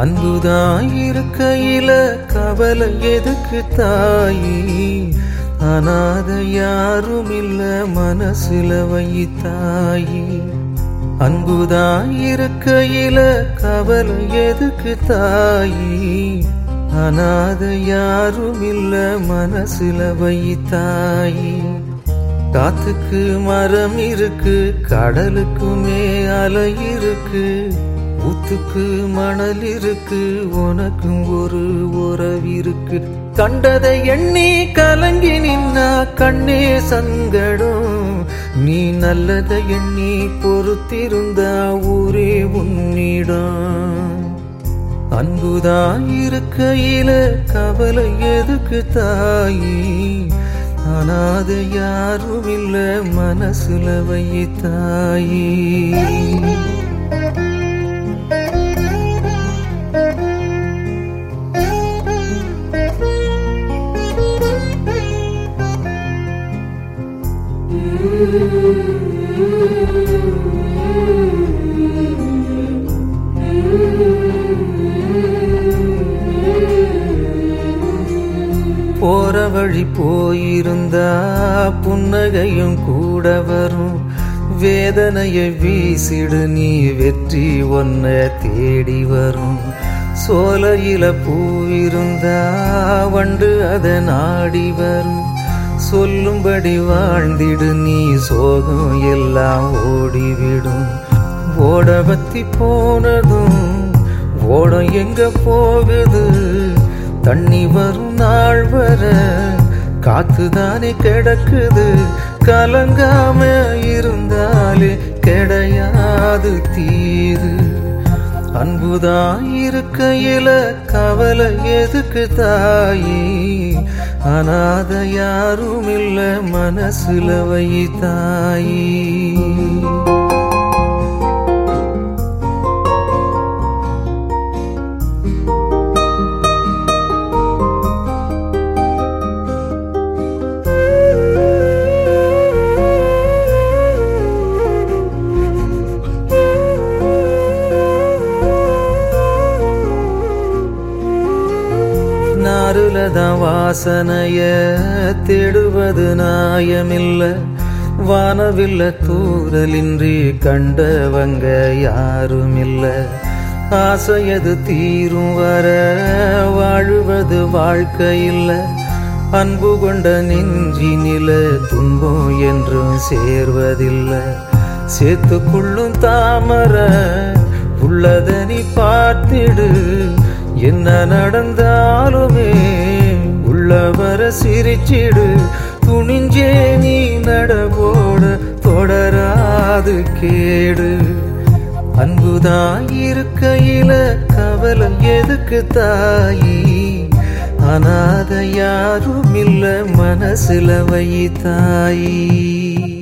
அன்புதான் இருக்கையில கவலை எதுக்கு தாயி அனாத யாரும் இல்ல மனசுல வை தாயி அன்புதான் இருக்கையில கவலை எதுக்கு தாயி அனாத யாரும் இல்ல மனசுல வை தாயி காத்துக்கு மரம் இருக்கு கடலுக்குமே அலை இருக்கு ஊத்துக்கு மணல் இருக்கு உனக்கும் ஒரு உறவிருக்கு கண்டதை எண்ணி கலங்கி நின்னா கண்ணே சங்கடம் நீ நல்லதை எண்ணி பொறுத்திருந்தா ஊரே உன்னிடம் அன்புதான் இருக்கையில கவலை எதுக்கு தாயி அனாத யாரும் இல்ல மனசுல வை தாயி போற வழி போயிருந்தா புன்னகையும் கூட வரும் வேதனையை வீசிடு நீ வெற்றி ஒன்ன தேடி வரும் சோலையில பூவிருந்தா வண்டு அதை நாடி வரும் சொல்லும்படி வாழ்ந்திடு நீ சோகம் எல்லாம் ஓடிவிடும் ஓட பத்தி போனதும் ஓடம் எங்க போகுது தண்ணி வரும் நாள் வர காத்துதானே கிடக்குது கலங்காம இருந்தாலே கிடையாது தீது அன்புதான் இருக்கையில கவலை எதுக்கு தாயி அனாத யாரும் இல்ல மனசுல வை தாயி நாருலதான் வாசனைய தேடுவது நாயமில்ல வானவில்ல தூரலின்றி கண்டவங்க யாரும் இல்ல ஆசையது தீரும் வர வாழுவது வாழ்க்கை இல்ல அன்பு கொண்ட நெஞ்சினில துன்பம் என்றும் சேர்வதில்லை சேர்த்துக்குள்ளும் தாமர உள்ளதனி பார்த்திடு என்ன நடந்தாலுமே உள்ளவர சிரிச்சிடு துணிஞ்சே நீ நடபோட தொடராது கேடு அன்புதான் இருக்கையில கவலை எதுக்கு தாயி அனாத யாரும் இல்ல மனசுல வை தாயி